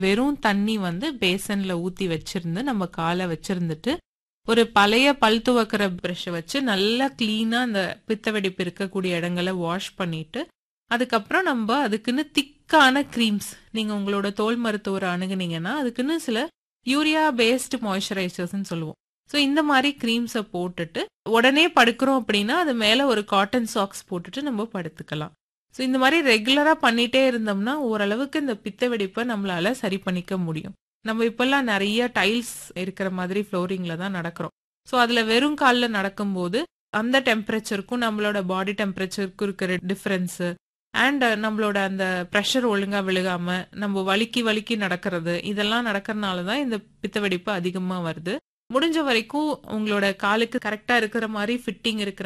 வெறும் தண்ணி வந்து பேசன்ல ஊத்தி வச்சிருந்து நம்ம காலை வச்சிருந்துட்டு ஒரு பழைய பல் துவக்கிற ப்ரஷ் வச்சு நல்லா கிளீனா அந்த பித்த வெடிப்பு இருக்கக்கூடிய இடங்களை வாஷ் பண்ணிட்டு அதுக்கப்புறம் நம்ம அதுக்குன்னு திக்கான க்ரீம்ஸ் நீங்க உங்களோட தோல் மருத்துவரை அணுகுனீங்கன்னா அதுக்குன்னு சில யூரியா பேஸ்டு மாய்ஸ்சரைசர்ஸ்னு சொல்லுவோம் ஸோ இந்த மாதிரி க்ரீம்ஸை போட்டுட்டு உடனே படுக்கிறோம் அப்படின்னா அது மேலே ஒரு காட்டன் சாக்ஸ் போட்டுட்டு நம்ம படுத்துக்கலாம் ஸோ இந்த மாதிரி ரெகுலராக பண்ணிட்டே இருந்தோம்னா ஓரளவுக்கு இந்த பித்த வெடிப்பை நம்மளால சரி பண்ணிக்க முடியும் நம்ம இப்பெல்லாம் நிறைய டைல்ஸ் இருக்கிற மாதிரி ஃப்ளோரிங்ல தான் நடக்கிறோம் ஸோ அதில் வெறும் காலில் நடக்கும்போது அந்த டெம்பரேச்சருக்கும் நம்மளோட பாடி டெம்பரேச்சருக்கும் இருக்கிற டிஃப்ரென்ஸு அண்ட் நம்மளோட அந்த ப்ரெஷர் ஒழுங்காக விழுகாம நம்ம வலிக்கி வலிக்கி நடக்கிறது இதெல்லாம் நடக்கிறதுனால தான் இந்த பித்த வெடிப்பு அதிகமாக வருது முடிஞ்ச வரைக்கும் உங்களோட காலுக்கு கரெக்டாக இருக்கிற மாதிரி ஃபிட்டிங் இருக்கிற